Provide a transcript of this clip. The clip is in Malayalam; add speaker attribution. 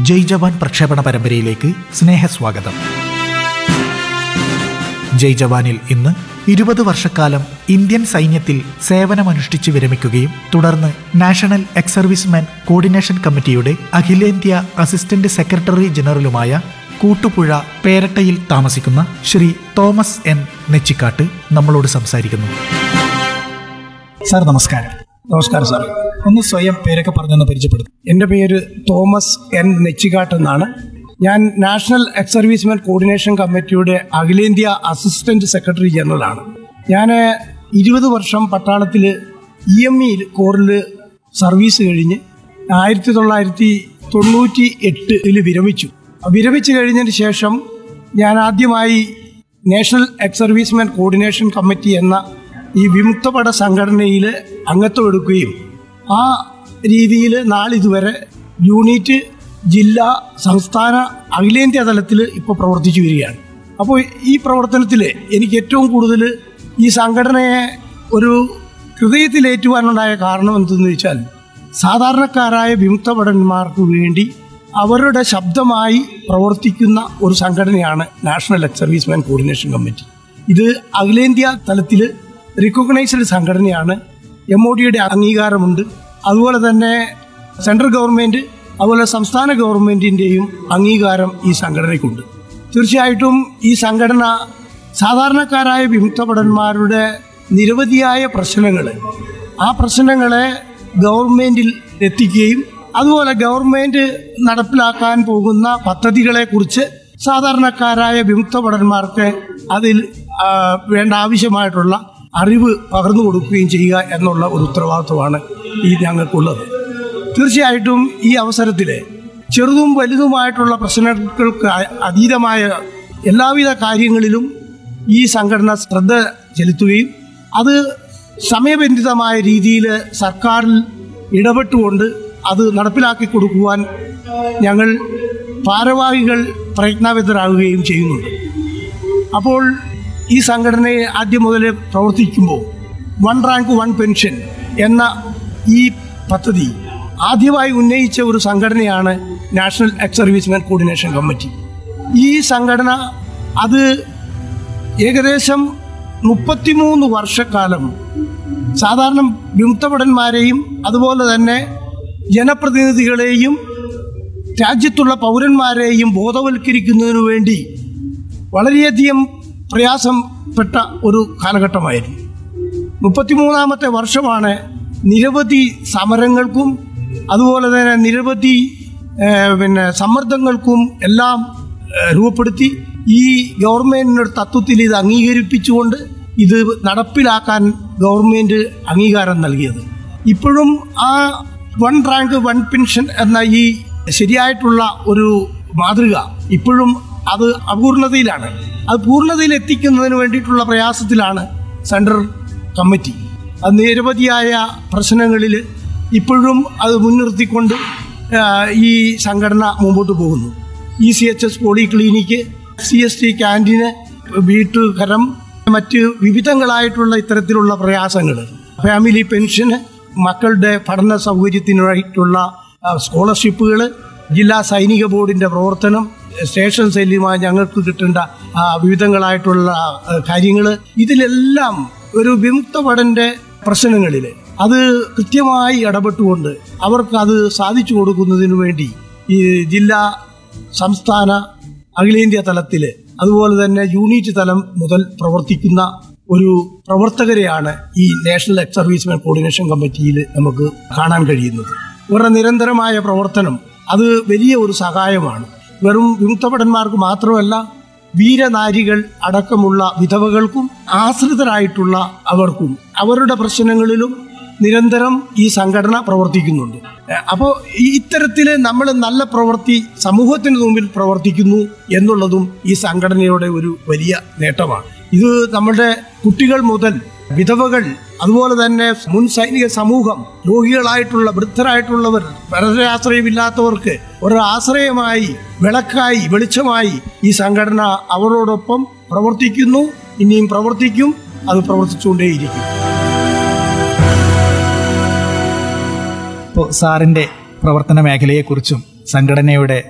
Speaker 1: ജയ് ജവാൻ പ്രക്ഷേപണ പരമ്പരയിലേക്ക് സ്നേഹസ്വാഗതം ജയ് ജവാനിൽ ഇന്ന് ഇരുപത് വർഷക്കാലം ഇന്ത്യൻ സൈന്യത്തിൽ സേവനമനുഷ്ഠിച്ച് വിരമിക്കുകയും തുടർന്ന് നാഷണൽ എക്സ് സർവീസ്മാൻ കോർഡിനേഷൻ കമ്മിറ്റിയുടെ അഖിലേന്ത്യാ അസിസ്റ്റന്റ് സെക്രട്ടറി ജനറലുമായ കൂട്ടുപുഴ പേരട്ടയിൽ താമസിക്കുന്ന ശ്രീ തോമസ് എൻ നെച്ചിക്കാട്ട് നമ്മളോട് സംസാരിക്കുന്നു സാർ നമസ്കാരം
Speaker 2: നമസ്കാരം സാർ
Speaker 1: ഒന്ന് സ്വയം പേരൊക്കെ പറഞ്ഞൊന്ന് പരിചയപ്പെടുത്തും
Speaker 2: എൻ്റെ പേര് തോമസ് എൻ നെച്ചിക്കാട്ട് എന്നാണ് ഞാൻ നാഷണൽ എക്സ് സർവീസ്മെൻ കോർഡിനേഷൻ കമ്മിറ്റിയുടെ അഖിലേന്ത്യാ അസിസ്റ്റന്റ് സെക്രട്ടറി ജനറലാണ് ഞാൻ ഇരുപത് വർഷം പട്ടാളത്തിൽ ഇ എം ഇ കോറിൽ സർവീസ് കഴിഞ്ഞ് ആയിരത്തി തൊള്ളായിരത്തി തൊണ്ണൂറ്റി എട്ടിൽ വിരമിച്ചു വിരമിച്ചു കഴിഞ്ഞതിന് ശേഷം ഞാൻ ആദ്യമായി national ex servicemen coordination committee എന്ന ഈ വിമുക്തപട സംഘടനയിൽ അംഗത്വം എടുക്കുകയും ആ രീതിയിൽ നാളിതുവരെ യൂണിറ്റ് ജില്ലാ സംസ്ഥാന അഖിലേന്ത്യാ തലത്തിൽ ഇപ്പോൾ പ്രവർത്തിച്ചു വരികയാണ് അപ്പോൾ ഈ പ്രവർത്തനത്തിൽ എനിക്ക് ഏറ്റവും കൂടുതൽ ഈ സംഘടനയെ ഒരു ഹൃദയത്തിലേറ്റുവാനുണ്ടായ കാരണം എന്തെന്ന് വെച്ചാൽ സാധാരണക്കാരായ വിമുക്തഭടന്മാർക്ക് വേണ്ടി അവരുടെ ശബ്ദമായി പ്രവർത്തിക്കുന്ന ഒരു സംഘടനയാണ് national ex serviceman coordination committee ഇത് അഖിലേന്ത്യാ തലത്തിൽ റിക്കഗ്നൈസ്ഡ് സംഘടനയാണ് എം ഒ ഡിയുടെ അംഗീകാരമുണ്ട് അതുപോലെ തന്നെ സെൻട്രൽ ഗവൺമെൻറ് അതുപോലെ സംസ്ഥാന ഗവൺമെൻറ്റിൻ്റെയും അംഗീകാരം ഈ സംഘടനയ്ക്കുണ്ട് തീർച്ചയായിട്ടും ഈ സംഘടന സാധാരണക്കാരായ വിമുക്തഭടന്മാരുടെ നിരവധിയായ പ്രശ്നങ്ങൾ ആ പ്രശ്നങ്ങളെ ഗവൺമെൻറ്റിൽ എത്തിക്കുകയും അതുപോലെ ഗവൺമെൻറ് നടപ്പിലാക്കാൻ പോകുന്ന പദ്ധതികളെക്കുറിച്ച് സാധാരണക്കാരായ വിമുക്തഭടന്മാർക്ക് അതിൽ ആ, വേണ്ട ആവശ്യമായിട്ടുള്ള അറിവ് പകർന്നു കൊടുക്കുകയും ചെയ്യുക എന്നുള്ള ഒരു ഉത്തരവാദിത്വമാണ് ഈ ഞങ്ങൾക്കുള്ളത് തീർച്ചയായിട്ടും ഈ അവസരത്തിൽ ചെറുതും വലുതുമായിട്ടുള്ള പ്രശ്നങ്ങൾക്ക് അ- അതീതമായ എല്ലാവിധ കാര്യങ്ങളിലും ഈ സംഘടന ശ്രദ്ധ ചെലുത്തുകയും അത് സമയബന്ധിതമായ രീതിയിൽ സർക്കാരിൽ ഇടപെട്ടുകൊണ്ട് അത് നടപ്പിലാക്കി കൊടുക്കുവാൻ ഞങ്ങൾ ഭാരവാഹികൾ പ്രയത്നവിധരാകുകയും ചെയ്യുന്നുണ്ട് അപ്പോൾ ഈ സംഘടനയെ ആദ്യം മുതൽ പ്രവർത്തിക്കുമ്പോൾ വൺ റാങ്ക് വൺ പെൻഷൻ എന്ന ഈ പദ്ധതി ആദ്യമായി ഉന്നയിച്ച ഒരു സംഘടനയാണ് national ex serviceman coordination committee ഈ സംഘടന അത് ഏകദേശം മുപ്പത്തിമൂന്ന് വർഷക്കാലം സാധാരണ വിമുക്തഭടന്മാരെയും അതുപോലെ തന്നെ ജനപ്രതിനിധികളെയും രാജ്യത്തുള്ള പൗരന്മാരെയും ബോധവൽക്കരിക്കുന്നതിനു വേണ്ടി വളരെയധികം പ്രയാസപ്പെട്ട ഒരു കാലഘട്ടമായിരുന്നു മുപ്പത്തിമൂന്നാമത്തെ വർഷമാണ് നിരവധി സമരങ്ങൾക്കും അതുപോലെ തന്നെ നിരവധി ഏഹ്, പിന്നെ സമ്മർദ്ദങ്ങൾക്കും എല്ലാം ഏഹ്, രൂപപ്പെടുത്തി ഈ ഗവൺമെന്റിന്റെ തത്വത്തിൽ ഇത് അംഗീകരിപ്പിച്ചുകൊണ്ട് ഇത് നടപ്പിലാക്കാൻ ഗവൺമെന്റ് അംഗീകാരം നൽകിയത് ഇപ്പോഴും ആ വൺ റാങ്ക് വൺ പെൻഷൻ എന്ന ഈ ശരിയായിട്ടുള്ള ഒരു മാതൃക ഇപ്പോഴും അത് അപൂർണതയിലാണ് അത് പൂർണ്ണതയിൽ എത്തിക്കുന്നതിന് വേണ്ടിയിട്ടുള്ള പ്രയാസത്തിലാണ് സെൻട്രൽ കമ്മിറ്റി അത് നിരവധിയായ പ്രശ്നങ്ങളിൽ ഇപ്പോഴും അത് മുൻനിർത്തിക്കൊണ്ട് ആ, ഈ സംഘടന മുമ്പോട്ട് പോകുന്നു E C H S polyclinic C S T canteen വീട്ടുകരം മറ്റ് വിവിധങ്ങളായിട്ടുള്ള ഇത്തരത്തിലുള്ള പ്രയാസങ്ങൾ ഫാമിലി പെൻഷന് മക്കളുടെ പഠന സൗകര്യത്തിനായിട്ടുള്ള സ്കോളർഷിപ്പുകൾ ജില്ലാ സൈനിക ബോർഡിൻ്റെ പ്രവർത്തനം സ്റ്റേഷൻ സെല്ലുമായി ഞങ്ങൾക്ക് കിട്ടേണ്ട ആ, വിവിധങ്ങളായിട്ടുള്ള കാര്യങ്ങൾ ഇതിലെല്ലാം ഒരു വിമുക്ത ഭടന്റെ പ്രശ്നങ്ങളിൽ അത് കൃത്യമായി ഇടപെട്ടുകൊണ്ട് അവർക്ക് അത് സാധിച്ചു കൊടുക്കുന്നതിന് വേണ്ടി ഈ ജില്ലാ സംസ്ഥാന അഖിലേന്ത്യാ തലത്തിൽ അതുപോലെ തന്നെ യൂണിറ്റ് തലം മുതൽ പ്രവർത്തിക്കുന്ന ഒരു പ്രവർത്തകരെയാണ് ഈ നാഷണൽ എക്സ് സർവീസ്മാൻ കോർഡിനേഷൻ കമ്മിറ്റിയിൽ നമുക്ക് കാണാൻ കഴിയുന്നത് ഇവരുടെ നിരന്തരമായ പ്രവർത്തനം അത് വലിയ ഒരു സഹായമാണ് വെറും വിമുക്തഭടന്മാർക്ക് മാത്രമല്ല വീരനാരികൾ അടക്കമുള്ള വിധവകൾക്കും ആശ്രിതരായിട്ടുള്ള അവർക്കും അവരുടെ പ്രശ്നങ്ങളിലും നിരന്തരം ഈ സംഘടന പ്രവർത്തിക്കുന്നുണ്ട് അപ്പോൾ ഈ ഇത്തരത്തിൽ നമ്മൾ നല്ല പ്രവൃത്തി സമൂഹത്തിന് മുമ്പിൽ പ്രവർത്തിക്കുന്നു എന്നുള്ളതും ഈ സംഘടനയുടെ ഒരു വലിയ നേട്ടമാണ് ഇത് നമ്മുടെ കുട്ടികൾ മുതൽ വിധവകൾ അതുപോലെ തന്നെ മുൻ സൈനിക സമൂഹം രോഗികളായിട്ടുള്ള വൃദ്ധരായിട്ടുള്ളവർ വളരെ ആശ്രയമില്ലാത്തവർക്ക് ഒരു ആശ്രയമായി വിളക്കായി വെളിച്ചമായി ഈ സംഘടന അവരോടൊപ്പം പ്രവർത്തിക്കുന്നു ഇനിയും പ്രവർത്തിക്കും അത് പ്രവർത്തിച്ചുകൊണ്ടേയിരിക്കും
Speaker 1: ഇപ്പോൾ സാറിൻ്റെ പ്രവർത്തന മേഖലയെക്കുറിച്ചും സംഘടനയുടെ